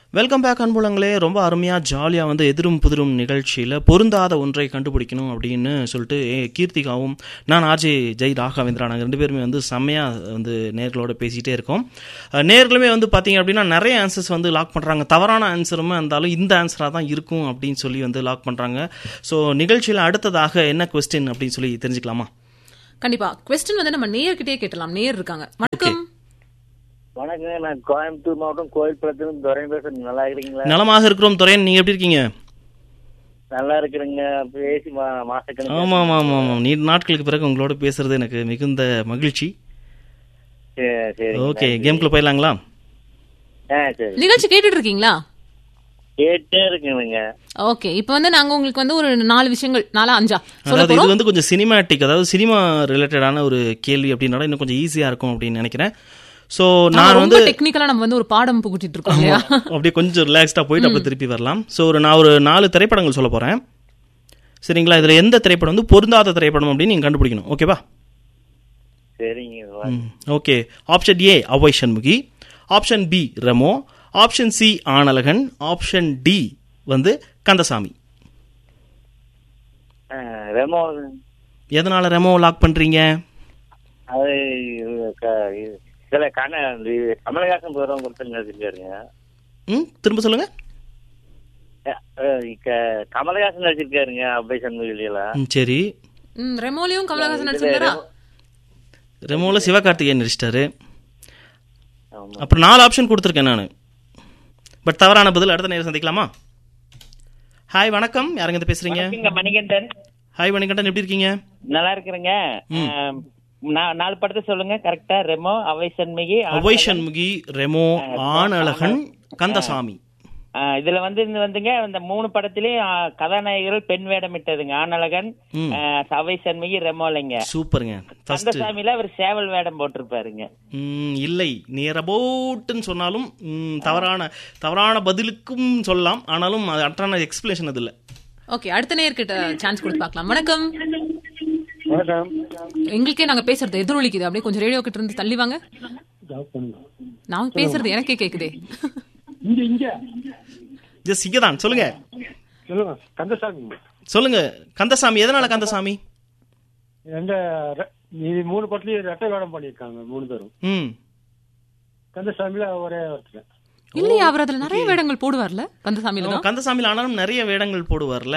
Welcome back அன்புலங்களே ரொம்ப அருமையாக ஜாலியாக வந்து எதிரும் புதிரும் நிகழ்ச்சியில் பொருந்தாத ஒன்றை கண்டுபிடிக்கணும் அப்படின்னு சொல்லிட்டு ஏ, கீர்த்திகாவும் நான் ஆர்ஜே ஜெய் ராகவேந்திரா நாங்கள் ரெண்டு பேருமே வந்து செம்மையாக வந்து நேர்களோட பேசிகிட்டே இருக்கோம் அஹ், நேர்களுமே வந்து பார்த்தீங்க அப்படின்னா நிறைய ஆன்சர்ஸ் வந்து லாக் பண்ணுறாங்க தவறான ஆன்சருமே இருந்தாலும் இந்த ஆன்சராக தான் இருக்கும் அப்படின்னு சொல்லி வந்து லாக் பண்ணுறாங்க ஸோ நிகழ்ச்சியில் அடுத்ததாக என்ன கொஸ்டின் அப்படின்னு சொல்லி தெரிஞ்சுக்கலாமா கண்டிப்பா கொஸ்டின் வந்து நம்ம நேயர்கிட்டயே கேட்டலாம் நேயர் இருக்காங்க வணக்கம் வணக்கங்க நான் கோயம்புத்தூர் மாவட்டம் கோயில்புரத்துலேருந்து துறை பேசுறேன் நல்லா இருக்கிறீங்களா நலமாக இருக்கிறோம் துறையன் நீங்கள் எப்படி இருக்கீங்க நல்லா இருக்கிறேங்க பேசி மா மாசக்கணக்கு ஆமாம் ஆமாம் ஆமாம் ஆமாம் நீண்ட நாட்களுக்கு பிறகு உங்களோட பேசுறது எனக்கு மிகுந்த மகிழ்ச்சி சரி சரி ஓகே கேம்குள்ள போயிடலாங்களா ஆ சரி நிகழ்ச்சி கேட்டுட்டு இருக்கீங்களா கேட்டே இருக்குங்க ஓகே இப்போ வந்து நாங்க உங்களுக்கு வந்து ஒரு நாலு விஷயங்கள் நாலா அஞ்சா சொல்ல அதாவது போறோம் இது வந்து கொஞ்சம் சினிமாட்டிக் அதாவது சினிமா ரிலேட்டடான ஒரு கேள்வி அப்படின்னால இன்னும் கொஞ்சம் ஈஸியா இருக்கும் அப்படின்னு நினைக்கிறேன் ஸோ ஆமா, நான் ரொம்ப வந்து டெக்னிக்கலா நம்ம வந்து ஒரு பாடம் புகுத்திட்டு இருக்கோம் இல்லையா அப்படியே கொஞ்சம் ரிலாக்ஸ்டா போயிட்டு அப்புறம் திருப்பி வரலாம் ஸோ ஒரு நான் ஒரு நாலு திரைப்படங்கள் சொல்ல போறேன் சரிங்களா இதுல எந்த திரைப்படம் வந்து பொருந்தாத திரைப்படம் அப்படின்னு நீங்க கண்டுபிடிக்கணும் ஓகேவா சரிங்க okay option A Avvai Shanmugi option B Remo option C Aanazhagan option D வந்து கந்தசாமி ஆ, ரெமோ எதனால ரெமோ லாக் பண்றீங்க அது க- சில கண்ண இது கமலஹாசன் போகிறவங்க ஒருத்தர் நடிச்சிருக்காருங்க ம் திரும்ப சொல்லுங்க அஹ், க- கமலஹாசன் நடிச்சிருக்காருங்க அபை சண்முகிலாம் ம், சரி ம், ரெமோலியும் கமலஹாசன் நடிச்சிருந்தாரா ரெமோவில் சிவகார்த்திகேயன் நடிச்சிட்டாரு ஆமா அப்புறம் நாலு ஆப்ஷன் கொடுத்துருக்கேன் நான் பட் தவறான பதில் அடுத்த நேரம் சந்திக்கலாமா ஹாய் வணக்கம் யாருங்க இருந்து பேசுறீங்க இங்க மணிகண்டன் ஹாய் வணக்கண்டன் எப்படி இருக்கீங்க நல்லா இருக்கிறேங்க ஆம், நா- நாலு படத்தை சொல்லுங்க கரெக்டா ரெமோ அவை சண்முகி அவை சண்முகி ரெமோ ஆனழகன் கந்தசாமி ஆ, இதுல வந்து இந்த வந்துங்க இந்த மூணு படத்திலயும் ஆ, கதாநாயகர்கள் பெண் வேடம் இட்டதுங்க ஆனழகன் ம். ஆ, அவை சண்முகி ரெமோலைங்க சூப்பருங்க ஃபர்ஸ்ட் கந்தசாமியில அவர் சேவல் வேடம் போட்டிருப்பாருங்க இல்லை நியர் அபவுட்னு சொன்னாலும் ம், தவறான தவறான பதிலுக்கும் சொல்லலாம் ஆனாலும் அது அற்றான எக்ஸ்பிளேஷன் அது இல்லை ஓகே அடுத்த நேயர்கிட்ட சான்ஸ் கொடுத்து பார்க்கலாம் வணக்கம் வணக்கம் எங்களுக்கே நாங்க பேசுறது எதிரொலிக்குது அப்படியே கொஞ்சம் ரேடியோ கிட்ட இருந்து தள்ளி வாங்க நான் பேசுறது எனக்கே கேக்குதே இங்க இங்க ஜஸ்ட் இங்கே தான் சொல்லுங்க சொல்லுங்க கந்தசாமி சொல்லுங்க கந்தசாமி எதனால கந்தசாமி எந்த ரெ- இது மூணு படத்துலயும் ரெட்டை வேடம் பண்ணியிருக்காங்க மூணு பேரும் ம் கந்தசாமியில ஒரே ஒருத்தர் இல்லையா அவர் அதுல நிறைய வேடங்கள் போடுவார்ல கந்தசாமியில ஆமா, தான் கந்தசாமியில் ஆனாலும் நிறைய வேடங்கள் போடுவார்ல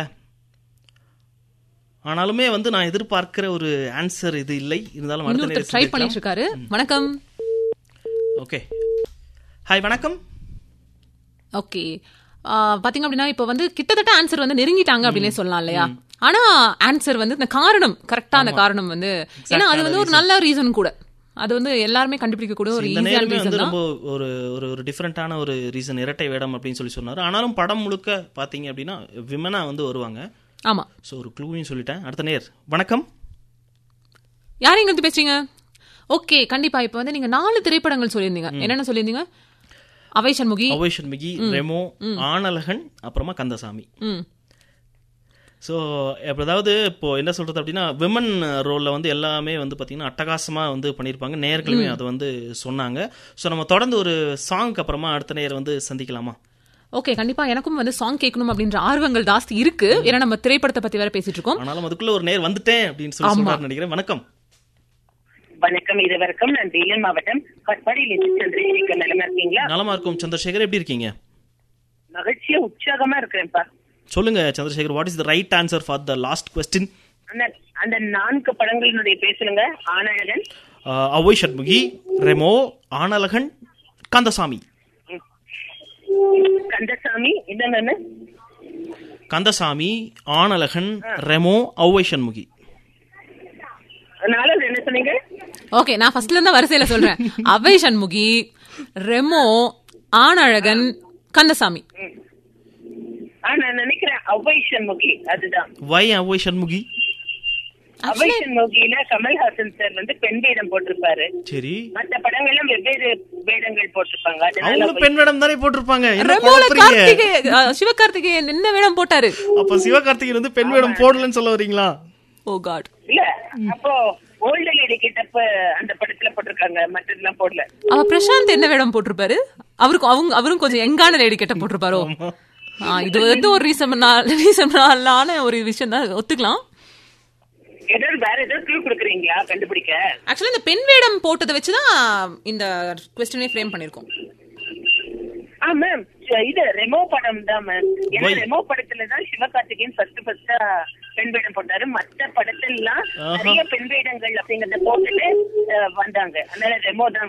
ஆனாலுமே வந்து நான் எதிர்பார்க்கிற ஒரு ஆன்சர் இது இல்லை இருந்தாலும் அடுத்த இன்னொருத்தர் ட்ரை பண்ணிட்டு இருக்காரு வணக்கம் ஓகே ஹாய் வணக்கம் ஓகே பாத்தீங்க அப்படின்னா இப்ப வந்து கிட்டத்தட்ட ஆன்சர் வந்து நெருங்கிட்டாங்க அப்படின்னே சொல்லலாம் இல்லையா ஆனா ஆன்சர் வந்து இந்த காரணம் கரெக்டா அந்த காரணம் வந்து ஏன்னா அது வந்து ஒரு நல்ல ரீசன் கூட அது வந்து எல்லாருமே கண்டுபிடிக்க கூட ஒரு இந்த ஈஸியான நேரமே ரீசன் வந்து தான் ரொம்ப ஒரு ஒரு ஒரு டிஃப்ரெண்ட்டான ஒரு ரீசன் இரட்டை வேடம் அப்படின்னு சொல்லி சொன்னார் ஆனாலும் படம் முழுக்க பார்த்தீங்க அப்படின்னா விமனா வந்து வருவாங்க ஆமா ஸோ ஒரு க்ளூவையும் சொல்லிட்டேன் அடுத்த நேர் வணக்கம் யார் எங்க இருந்து பேசுறீங்க ஓகே கண்டிப்பா இப்ப வந்து நீங்க நாலு திரைப்படங்கள் சொல்லியிருந்தீங்க என்னென்ன சொல்லியிருந்தீங்க அவை சண்முகி அவை சண்முகி ரெமோ ஆனழகன் அப்புறமா கந்தசாமி ம் ஸோ அதாவது இப்போ என்ன சொல்றது அப்படின்னா விமன் ரோல்ல வந்து எல்லாமே வந்து பார்த்தீங்கன்னா அட்டகாசமா வந்து பண்ணியிருப்பாங்க நேர்களுமே அதை வந்து சொன்னாங்க ஸோ நம்ம தொடர்ந்து ஒரு சாங்க்கு அப்புறமா அடுத்த நேர் வந்து சந்திக்கலாமா ஓகே கண்டிப்பா எனக்கும் வந்து சாங் கேட்கணும் அப்படின்ற ஆர்வங்கள் ஜாஸ்தி இருக்கு ஏன்னா நம்ம திரைப்படத்தை பத்தி வேற பேசிட்டு இருக்கோம் ஆனாலும் அதுக்குள்ள ஒரு நேர் வந்துட்டேன் அப்படின்னு சொல்லி சொல்றாரு நினைக்கிறேன் வணக்கம் வணக்கம் இது வரைக்கும் நான் வேலூர் மாவட்டம் கட்பாடியில் சந்திரசேகர் நிலமா இருக்கீங்களா நலமா இருக்கும் சந்திரசேகர் எப்படி இருக்கீங்க மகிழ்ச்சியா உற்சாகமா இருக்கிறேன்ப்பா சொல்லுங்க Chandrasekar what is the right answer for the last question அந்த அந்த நான்கு படங்களினுடைய பேசுலுங்க ஆனழகன் அவை சண்முகி ரெமோ ஆனழகன் கந்தசாமி கந்தசாமி என்னன்னு கந்தசாமி ஆனழகன் ரெமோ ஔவை சண்முகி நாலாவது என்ன சொன்னீங்க ஓகே நான் ஃபர்ஸ்ட்ல இருந்தா வரிசையில சொல்றேன் அவை சண்முகி ரெமோ ஆனழகன் கந்தசாமி ஆ நான் நினைக்கிறேன் அவ்வை சண்முகி அதுதான் வை அவை சண்முகி அவ்வை சண்முகியில கமல்ஹாசன் சார் வந்து பெண் வேடம் போட்டிருப்பாரு சரி மத்த படங்கள்லாம் வெவ்வேறு வேடங்கள் போட்டிருப்பாங்க அதனால அவங்க பெண் வேடம் தானே போட்டிருப்பாங்க என்ன ரெமோல குழப்புறீங்க? கார்த்திகே அஹ், சிவகார்த்திகேயன் என்ன வேடம் போட்டாரு அப்ப சிவகார்த்திகேயன் வந்து பெண் வேடம் போடலன்னு சொல்ல வரீங்களா ஓ காட் இல்ல அப்போ ஓல்டு லேடி கிட்டப்ப அந்த படத்துல போட்டிருக்காங்க மற்றதெல்லாம் போடல அவ பிரசாந்த் என்ன வேடம் போட்டிருப்பாரு அவருக்கு அவங்க அவரும் கொஞ்சம் எங்கான லேடி கெட்ட போட்டிருப்பாரோ ஆ, இது வந்து ஒரு ரீசன் ரீசனாலான ஒரு விஷயம் தான் ஒத்துக்கலாம் ஏதாவது வேற ஏதாவது க்ளூ கொடுக்குறீங்களா கண்டுபிடிக்க ஆக்சுவலா இந்த பெண் வேடம் போட்டதை வச்சுதான் இந்த கொஸ்டினே ஃப்ரேம் பண்ணிருக்கோம் ஆ மேம் இது ரெமோ படம் தான் மேம் ஏன்னா Why? ரெமோ படத்துல தான் சிவகார்த்திகேயன் ஃபர்ஸ்ட் ஃபர்ஸ்டா பெண் வேடம் போட்டாரு மத்த படத்துல எல்லாம் ஆஹா. நிறைய பெண் வேடங்கள் அப்படிங்கறத போட்டுட்டு அஹ், வந்தாங்க அதனால ரெமோ தான்